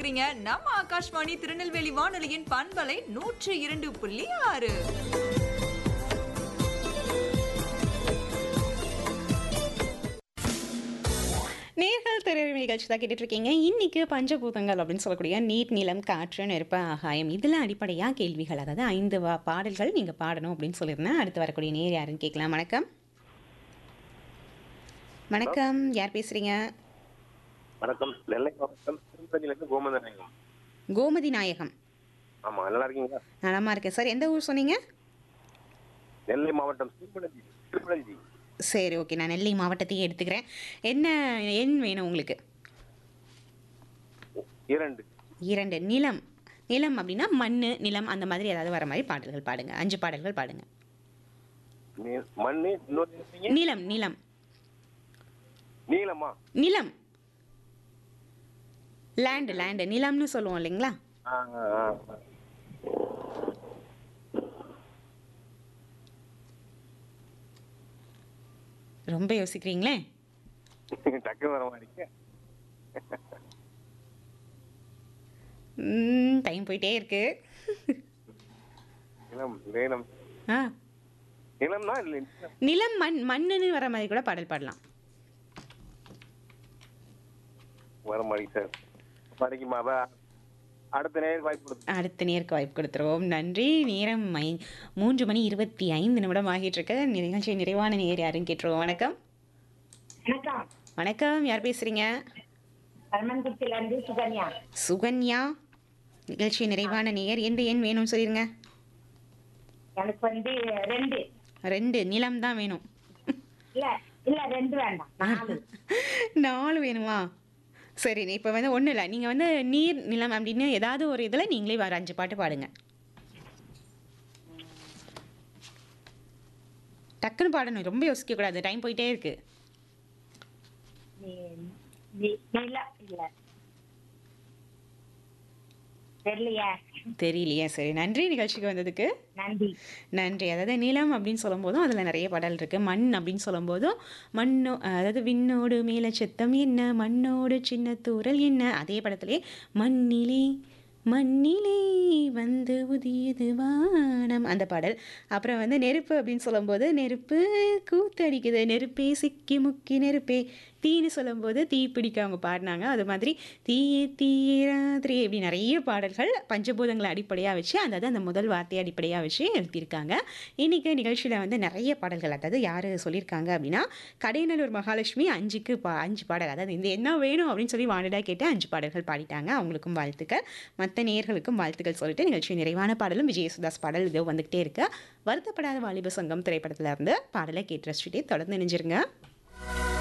இருக்கிறீங்க நம்ம ஆகாஷ்வாணி திருநெல்வேலி வானொலியின் பண்பலை நூற்றி இரண்டு புள்ளி ஆறு நேர்கள் திரையரங்கு நிகழ்ச்சி தான் கேட்டுட்டு இருக்கீங்க இன்னைக்கு பஞ்சபூதங்கள் அப்படின்னு சொல்லக்கூடிய நீட் நிலம் காற்று நெருப்பு ஆகாயம் இதில் அடிப்படையாக கேள்விகள் அதாவது ஐந்து வா பாடல்கள் நீங்கள் பாடணும் அப்படின்னு சொல்லியிருந்தேன் அடுத்து வரக்கூடிய நேர் யாருன்னு கேட்கலாம் வணக்கம் வணக்கம் யார் பேசுறீங்க வணக்கம் நெல்லை மாவட்டம் திருப்பதியிலிருந்து கோமந்தநாயகம் கோமதி நாயகம் ஆமா நல்லா இருக்கீங்களா நலமா இருக்கேன் சார் எந்த ஊர் சொன்னீங்க நெல்லை மாவட்டம் திருப்பதி திருப்பதி சரி ஓகே நான் நெல்லை மாவட்டத்தையே எடுத்துக்கிறேன் என்ன எண் வேணும் உங்களுக்கு இரண்டு இரண்டு நிலம் நிலம் அப்படின்னா மண் நிலம் அந்த மாதிரி ஏதாவது வர மாதிரி பாடல்கள் பாடுங்க அஞ்சு பாடல்கள் பாடுங்க நீ- மண்ணு இன்னொரு சொன்னீங்க? நிலம் நிலம் நீளமா நிலம் லேண்டு லேண்டு நிலம்னு சொல்லுவோம் இல்லைங்களா ஆ, ஆ, ஆ. ரொம்ப யோசிக்கிறீங்களே டக்குனு வர மாதிரி டைம் போயிட்டே இருக்கு நிலம் நீளம் ஆ நிலம்னா இல்ல நிலம். நிலம் மண் மண்ணுன்னு வர மாதிரி கூட பாடல் பாடலாம் வர மாதிரி சார் படிக்குமா அதான் அடுத்த நேரம் வாய்ப்பு கொடுத்து அடுத்த நேருக்கு வாய்ப்பு கொடுத்துருவோம் நன்றி நேரம் மை மூன்று மணி இருபத்தி ஐந்து நிமிடம் ஆகிட்டு இருக்க நிகழ்ச்சி நிறைவான நேர் யாருன்னு கேட்டுருவோம் வணக்கம் வணக்கம் வணக்கம் யார் பேசுறீங்க பரமன்குச்சில இருந்து சுகன்யா சுகன்யா நிகழ்ச்சி நிறைவான நேர் எந்த எண் வேணும்னு சொல்லிருங்க எனக்கு வந்து ரெண்டு ரெண்டு நிலம் தான் வேணும் இல்ல இல்ல ரெண்டு வேண்டாம் நாலு நாலு வேணுமா சரி இப்போ வந்து ஒன்றும் இல்லை நீங்கள் வந்து நீர் நிலம் அப்படின்னு ஏதாவது ஒரு இதில் நீங்களே வர அஞ்சு பாட்டு பாடுங்க டக்குன்னு பாடணும் ரொம்ப யோசிக்கக்கூடாது டைம் போயிட்டே இருக்கு நீ- நீ- நில இல்ல தெரியலையா தெரியலையே சரி நன்றி நிகழ்ச்சிக்கு வந்ததுக்கு நன்றி நன்றி அதாவது நிலம் அப்படின்னு சொல்லும்போதும் அதில் நிறைய பாடல் இருக்குது மண் அப்படின்னு சொல்லும்போதும் மண்ணோ அதாவது விண்ணோடு மேலே சித்தம் என்ன மண்ணோடு சின்ன தூரல் என்ன அதே படத்திலே மண்ணிலே மண்ணிலே வந்து உதியது வானம் அந்த பாடல் அப்புறம் வந்து நெருப்பு அப்படின்னு சொல்லும்போது நெருப்பு கூத்தடிக்குது நெருப்பே சிக்கி முக்கி நெருப்பே தீன்னு சொல்லும்போது தீ பிடிக்க அவங்க பாடினாங்க அது மாதிரி தீயே தீயே ராத்திரி இப்படி நிறைய பாடல்கள் பஞ்சபூதங்களை அடிப்படையாக வச்சு அதாவது அந்த முதல் வார்த்தையை அடிப்படையாக வச்சு எழுப்பியிருக்காங்க இன்றைக்கி நிகழ்ச்சியில் வந்து நிறைய பாடல்கள் அதாவது யார் சொல்லியிருக்காங்க அப்படின்னா கடையநல்லூர் மகாலட்சுமி அஞ்சுக்கு பா அஞ்சு பாடல் அதாவது இந்த என்ன வேணும் அப்படின்னு சொல்லி வாண்டடாக கேட்டு அஞ்சு பாடல்கள் பாடிட்டாங்க அவங்களுக்கும் வாழ்த்துக்கள் மற்ற நேயர்களுக்கும் வாழ்த்துக்கள் சொல்லிட்டு நிகழ்ச்சி நிறைவான பாடலும் விஜயசுதாஸ் பாடல் இதோ வந்துக்கிட்டே இருக்கு வருத்தப்படாத வாலிப சங்கம் திரைப்படத்துல இருந்து பாடலை கேட்டு ரசிச்சுட்டே தொடர்ந்து நினைஞ்சிருங்க